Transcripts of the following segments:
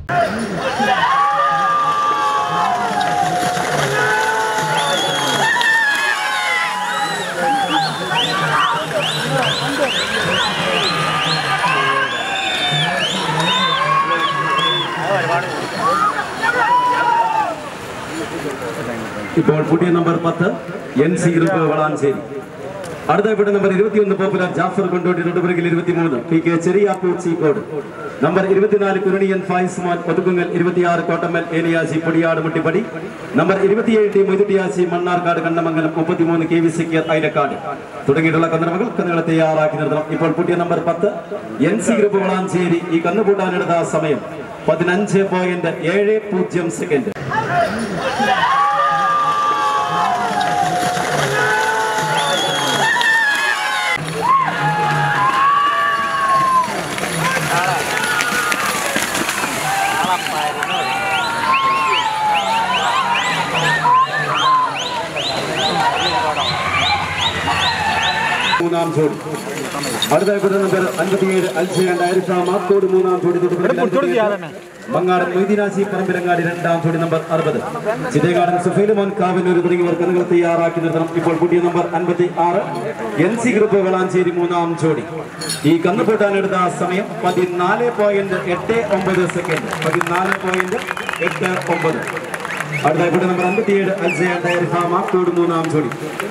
ഇപ്പോൾ പുതിയ നമ്പർ പത്ത് എൻ സി ഗ്രൂപ്പ് വളാഞ്ചേരി അടുത്ത ഇവിടെ നമ്പർ ഇരുപത്തിയൊന്ന് പോപ്പുലർ ജാഫർ കൊണ്ടോട്ടി തൊടുപുറകിൽ ഇരുപത്തിമൂന്ന് പി കെ ചെറിയാപ്പൂർ ചീക്കോട് നമ്പർ ഇരുപത്തിനാല് കുരുണിയൻ ഫായിസ്മാൻ ഒതുക്കുങ്ങൽ ഇരുപത്തിയാറ് കോട്ടമ്മൽ ഏലിയാസി പൊടിയാട് മുട്ടിപ്പടി നമ്പർ ഇരുപത്തിയേഴ് ടി മൊയ്തുട്ടിയാസി മണ്ണാർക്കാട് കണ്ണമംഗലം മുപ്പത്തിമൂന്ന് കെ വി സിക്കിയർ ഐലക്കാട് തുടങ്ങിയിട്ടുള്ള കന്നുകൾ കന്നുകളെ തയ്യാറാക്കി നിർത്തണം ഇപ്പോൾ പുതിയ നമ്പർ പത്ത് എൻ സി ഗ്രൂപ്പ് വളാഞ്ചേരി ഈ കന്നുകൂട്ടാനെടുത്ത സമയം പതിനഞ്ച് പോയിന്റ് ഏഴ് പൂജ്യം സെക്കൻഡ് മൂന്നാം ജോഡി അടുത്ത ഇവിടെ നമ്പർ അൻപത്തിയേഴ് അൽസയാണ്ട് ആരിഫ മാക്കോട് മൂന്നാം ജോഡി തൊടുപുഴയിൽ മങ്ങാടൻ മൊയ്തീനാശി പറമ്പിലങ്ങാടി രണ്ടാം ജോഡി നമ്പർ അറുപത് ചിതേകാടൻ സുഫൈലുമോൻ കാവന്നൂർ തുടങ്ങിയവർ കന്നുകൾ തയ്യാറാക്കി നിർത്തണം ഇപ്പോൾ പുതിയ നമ്പർ അൻപത്തി ആറ് എൻ സി ഗ്രൂപ്പ് വളാഞ്ചേരി മൂന്നാം ജോഡി ഈ കന്ന് പൂട്ടാനെടുത്ത സമയം പതിനാല് പോയിന്റ് എട്ട് ഒമ്പത് സെക്കൻഡ് പതിനാല് പോയിന്റ് എട്ട് ഒമ്പത് അടുത്ത ഇവിടെ നമ്പർ അൻപത്തിയേഴ് അൽസയാണ്ട് ആരിഫ മാക്കോട് മൂന്നാം ജോഡി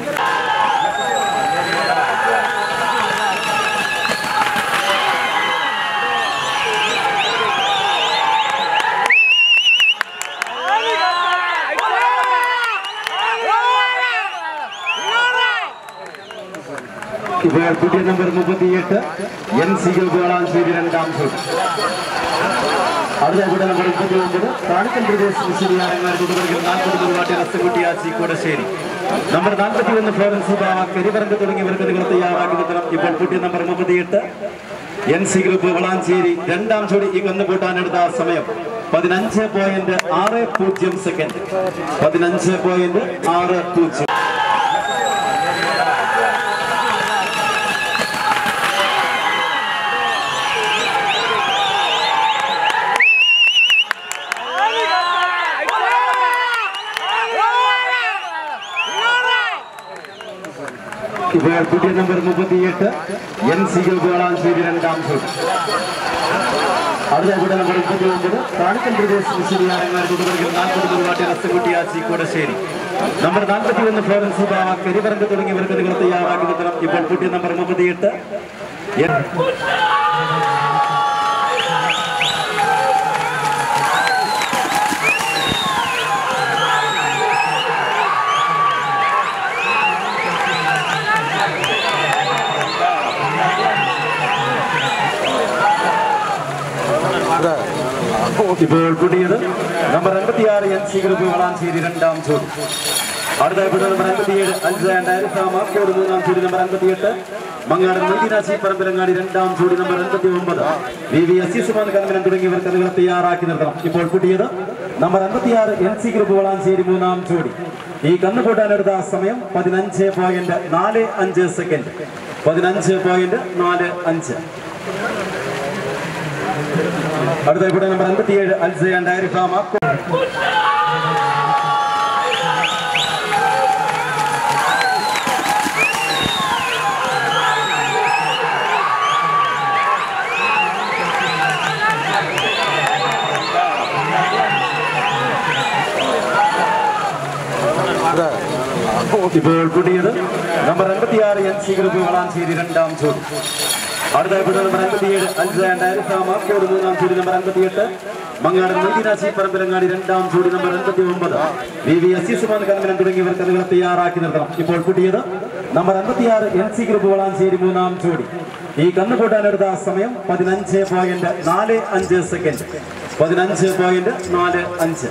ഇപ്പോൾ പുതിയ നമ്പർ മുപ്പത്തിയെട്ട് എൻ സി വളാഞ്ചേരി രണ്ടാം ജോഡി അടുത്ത ഇവിടെ നമ്പർ മുപ്പത്തി ഒമ്പത് താഴക്കൽ പ്രദേശ് മുസ്ലിയാരങ്ങാർ തുടർന്ന് നാൽപ്പത് പരിപാടി റസ്തുകുട്ടിയാച്ചി കൂടശ്ശേരി നമ്പർ നാൽപ്പത്തി ഒന്ന് ഫ്ലോറൻസ് ബാവ കരിവറങ്ക് തുടങ്ങിയവർക്ക് നിങ്ങൾ തയ്യാറാക്കി നിർത്തണം ഇപ്പോൾ പുതിയ നമ്പർ മുപ്പത്തിയെട്ട് എൻ സി ഗ്രൂപ്പ് വളാഞ്ചേരി രണ്ടാം ജോഡി ഈ കന്ന് കൂട്ടാനെടുത്ത സമയം പതിനഞ്ച് പോയിന്റ് ആറ് പൂജ്യം സെക്കൻഡ് പതിനഞ്ച് പോയിന്റ് ആറ് പൂജ്യം ഇപ്പോൾ പുതിയ നമ്പർ മുപ്പത്തിയെട്ട് എൻ സി വളാഞ്ചേരി രണ്ടാം ജോഡി അടുത്ത ഇവിടെ നമ്പർ മുപ്പത്തി ഒമ്പത് താഴക്കൽ പ്രദേശ് മുസ്ലിയാരങ്ങാർ തുടർന്ന് നാൽപ്പത് പരിപാടി റസ്തുകുട്ടിയാച്ചി കൂടശ്ശേരി നമ്പർ നാൽപ്പത്തി ഒന്ന് ഫ്ലോറൻസ് ബാവ കരിവറങ്ക് തുടങ്ങിയവർക്ക് നിങ്ങൾ തയ്യാറാക്കി നിർത്തണം ഇപ്പോൾ പുതിയ നമ്പർ മുപ്പത്തിയെട്ട് എൻ- ഇപ്പോൾ കൂട്ടിയത് നമ്പർ അൻപത്തിയാറ് എൻ സി ഗ്രൂപ്പ് വളാഞ്ചേരി രണ്ടാം ജോഡി അടുത്ത ഇവിടെ നമ്പർ അൻപത്തിയേഴ് അൽസാൻഡ് ആരിഫ മാക്കോട് മൂന്നാം ജോഡി നമ്പർ അൻപത്തിയെട്ട് മങ്ങാട് മൊയ്തീനാശി പറമ്പിലങ്ങാടി രണ്ടാം ജോഡി നമ്പർ അൻപത്തി ഒമ്പത് വി വി അസീസുമാൻ കന്മനം തുടങ്ങിയവർ കഥകൾ തയ്യാറാക്കി നിർത്തണം ഇപ്പോൾ കൂട്ടിയത് നമ്പർ അൻപത്തിയാറ് എൻ സി ഗ്രൂപ്പ് വളാഞ്ചേരി മൂന്നാം ജോഡി ഈ കന്ന് കൂട്ടാനെടുത്ത സമയം പതിനഞ്ച് പോയിന്റ് നാല് അഞ്ച് സെക്കൻഡ് പതിനഞ്ച് പോയിന്റ് നാല് അഞ്ച് അടുത്ത ഇവിടെ നമ്പർ അൻപത്തിയേഴ് അൽസയാൻഡ് ആരിഫ മാക്കോ ഇപ്പോൾ കൂട്ടിയത് നമ്പർ അൻപത്തിയാറ് എൻ സി ഗ്രൂപ്പ് വളാഞ്ചേരി രണ്ടാം ജോഡി അടുത്ത ഇവിടെ നമ്പർ അൻപത്തിയേഴ് അൽസാൻഡ് ആരിഫ മാക്കോട് മൂന്നാം ജോഡി നമ്പർ അൻപത്തിയെട്ട് മങ്ങാടൻ മൊയ്തീനാശി പറമ്പിലങ്ങാടി രണ്ടാം ജോഡി നമ്പർ അൻപത്തി ഒമ്പത് വി വി അസീസുമാൻ കന്മനം തുടങ്ങിയവർ കഥകൾ തയ്യാറാക്കി നിർത്തണം ഇപ്പോൾ കൂട്ടിയത് നമ്പർ അൻപത്തിയാറ് എൻ സി ഗ്രൂപ്പ് വളാഞ്ചേരി മൂന്നാം ജോഡി ഈ കന്ന് കൂട്ടാനെടുത്ത സമയം പതിനഞ്ച് പോയിന്റ് നാല് അഞ്ച് സെക്കൻഡ് പതിനഞ്ച് പോയിന്റ് നാല് അഞ്ച്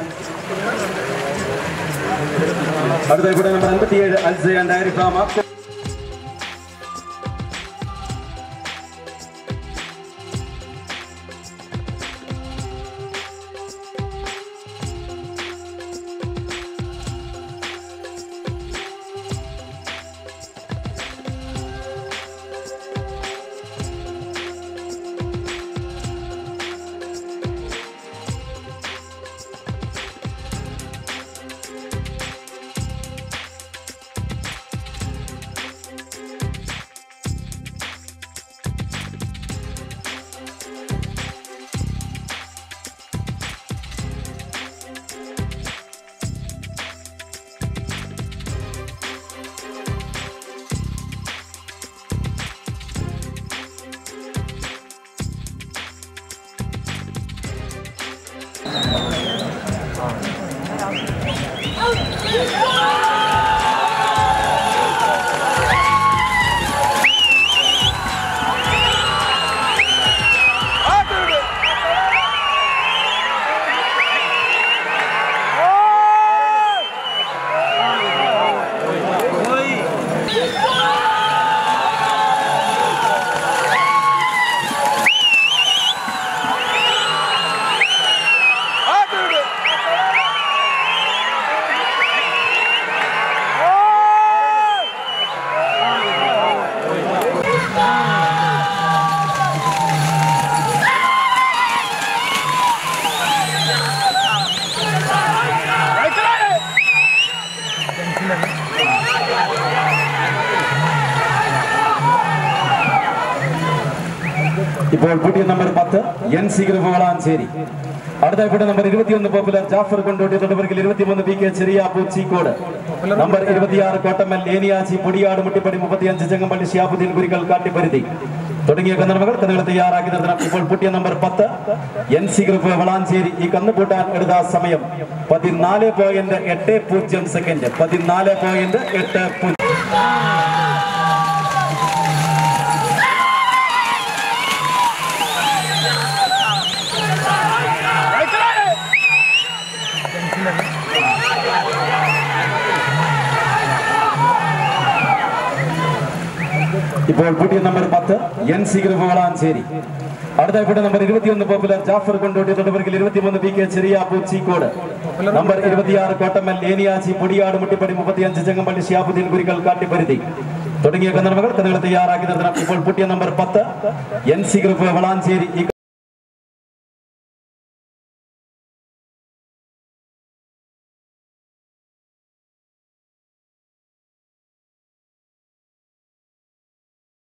അടുത്ത ഇവിടെ നമ്പർ അൻപത്തിയേഴ് അൽസയാൻഡ് ആരിഫ മാക്കോ ഇപ്പോൾ പുതിയ നമ്പർ പത്ത് എൻ സി ഗ്രൂപ്പ് വളാഞ്ചേരി അടുത്ത കൂടെ നമ്പർ ഇരുപത്തിയൊന്ന് പോപ്പുലർ ജാഫർ കൊണ്ടോട്ടി തൊടുപുറകിൽ ഇരുപത്തിമൂന്ന് പി കെ ചെറിയാപ്പു ചീക്കോട് നമ്പർ ഇരുപത്തിയാറ് കോട്ടമ്മൽ ഏനിയാച്ചി പൊടിയാട് മുട്ടിപ്പടി മുപ്പത്തിയഞ്ച് ചെങ്ങമ്പള്ളി ഷിയാബുദ്ദീൻ കുരിക്കൽ കാട്ടിപ്പരുതി തുടങ്ങിയ കന്നുകൾ കന്നുകൾ തയ്യാറാക്കി നിർത്തണം ഇപ്പോൾ പുതിയ നമ്പർ പത്ത് എൻ സി ഗ്രൂപ്പ് വളാഞ്ചേരി ഈ കന്ന് പൂട്ടാൻ എടുത്ത സമയം പതിനാല് പോയിന്റ് എട്ട് പൂജ്യം സെക്കൻഡ് പതിനാല് പോയിന്റ് എട്ട് പൂജ്യം ഇപ്പോൾ പുതിയ നമ്പർ പത്ത് എൻ സി ഗ്രൂപ്പ് വളാഞ്ചേരി അടുത്ത കൂടെ നമ്പർ ഇരുപത്തിയൊന്ന് പോപ്പുലർ ജാഫർ കൊണ്ടോട്ടി തൊടുപുറകിൽ ഇരുപത്തിമൂന്ന് പി കെ ചെറിയാപ്പു ചീക്കോട് നമ്പർ ഇരുപത്തിയാറ് കോട്ടമ്മൽ ഏനിയാച്ചി പൊടിയാട് മുട്ടിപ്പടി മുപ്പത്തിയഞ്ച് ചെങ്ങമ്പള്ളി ഷിയാബുദ്ദീൻ കുരിക്കൽ കാട്ടിപ്പരുതി തുടങ്ങിയ കന്നുകൾ കന്നുകൾ തയ്യാറാക്കി നിർത്തണം ഇപ്പോൾ പുതിയ നമ്പർ പത്ത് എൻ സി ഗ്രൂപ്പ് വളാഞ്ചേരി ഈ